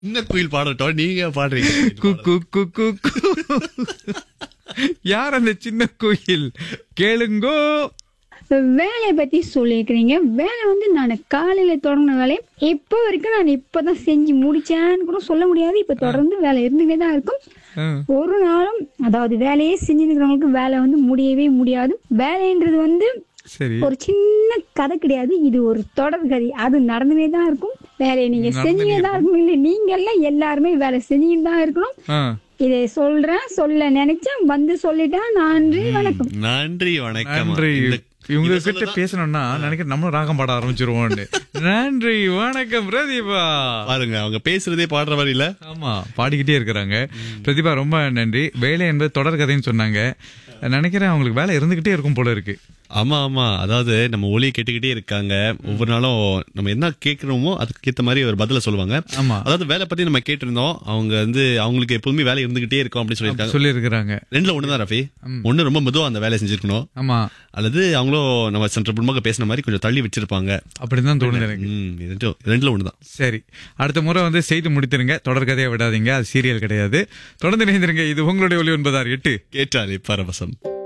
சின்ன குயில் பாடட்டும் நீங்க பாடுறீங்க கு கு கு கு கு. யார் அந்த சின்ன கோயில் கேளுங்கோ வேலையை பத்தி சொல்லியிருக்கிறீங்க வேலை வந்து நான் காலையில தொடங்கின வேலையை இப்போ வரைக்கும் நான் இப்பதான் செஞ்சு முடிச்சேன்னு கூட சொல்ல முடியாது இப்ப தொடர்ந்து வேலை இருந்துகிட்டே தான் இருக்கும் ஆ, ஒரு நாளும் அதாவது வேலையே செஞ்சுருக்கிறவங்களுக்கு வேலை வந்து முடியவே முடியாது வேலைன்றது வந்து சரி ஒரு சின்ன கதை கிடையாது இது ஒரு தொடர் கதை அது நடந்துனே தான் இருக்கும் வேலையை நீங்க செஞ்சுனே தான் இருக்கணும் இல்லை நீங்க எல்லாம் எல்லாருமே வேலை செஞ்சுட்டு தான் இருக்கணும் ஆ, இதை சொல்றேன் சொல்ல நினைச்சேன் வந்து சொல்லிட்டேன் நன்றி வணக்கம் நன்றி வணக்கம் நன்றி இந்த- இவங்க இதை கிட்ட சொல்லதான் பேசணும்னா நினைக்கிறேன் நம்மளும் ராகம் பாட ஆரம்பிச்சிருவோம்னு நன்றி வணக்கம் பிரதீபா பாருங்க அவங்க பேசுறதே பாடுற மாதிரி இல்ல ஆமா பாடிக்கிட்டே இருக்கிறாங்க பிரதிபா ரொம்ப நன்றி வேலை என்பது தொடர் கதைன்னு சொன்னாங்க நினைக்கிறேன் அவங்களுக்கு வேலை இருந்துகிட்டே இருக்கும் போல இருக்கு ஆமா ஆமா அதாவது நம்ம ஒளியை கேட்டுக்கிட்டே இருக்காங்க ஒவ்வொரு நாளும் நம்ம என்ன கேட்கிறோமோ அதுக்கு ஏத்த மாதிரி ஒரு பதில சொல்லுவாங்க ஆமா அதாவது வேலை பத்தி நம்ம கேட்டிருந்தோம் அவங்க வந்து அவங்களுக்கு எப்போதுமே வேலை இருந்துகிட்டே இருக்கும் அப்படின்னு சொல்லியிருக்காங்க சொல்லி இருக்கிறாங்க ரெண்டுல ஒண்ணுதான் ரஃபி ஒண்ணு ரொம்ப மெதுவா அந்த வேலையை செஞ்சிருக்கணும் ஆமா அல்லது அவங்களும் நம்ம சென்ற புண்மாக பேசின மாதிரி கொஞ்சம் தள்ளி வச்சிருப்பாங்க அப்படிதான் தோணுது எனக்கு ம், இது ரெண்டும் ரெண்டுல ஒண்ணுதான் சரி அடுத்த முறை வந்து செய்து முடித்திருங்க தொடர் கதையை விடாதீங்க அது சீரியல் கிடையாது தொடர்ந்து இணைந்திருங்க இது உங்களுடைய ஒளி ஒன்பதாறு எட்டு கேட்டாலே பரவசம்